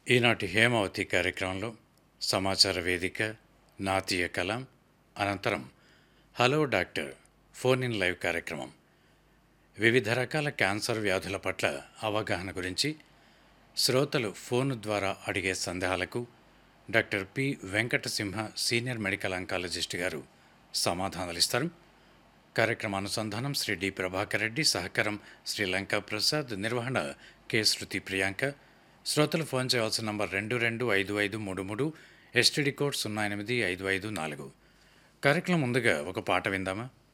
ఈనాటి హేమావతి కార్యక్రమంలో సమాచార వేదిక నాతీయ కలాం అనంతరం hello doctor phone in live కార్యక్రమం వివిధ రకాల క్యాన్సర్ వ్యాధుల పట్ల అవగాహన గురించి శ్రోతలు ఫోన్ ద్వారా అడిగే సందేహాలకు doctor P Venkatasimha senior medical oncologist గారు సమాధానాలు ఇస్తారు కార్యక్రమ అనుసంధానం శ్రీ డి ప్రభాకర్ రెడ్డి సహకారం శ్రీ లంకా ప్రసాద్ నిర్వహణ కె శృతి ప్రియాంక శ్రోతలు ఫోన్ చేయవలసిన నంబర్ రెండు రెండు ఐదు ఐదు మూడు మూడు ఎస్టీడీ కోడ్ సున్నా ఎనిమిది ఐదు ఐదు నాలుగు కార్యక్రమం ముందుగా ఒక పాట విందామా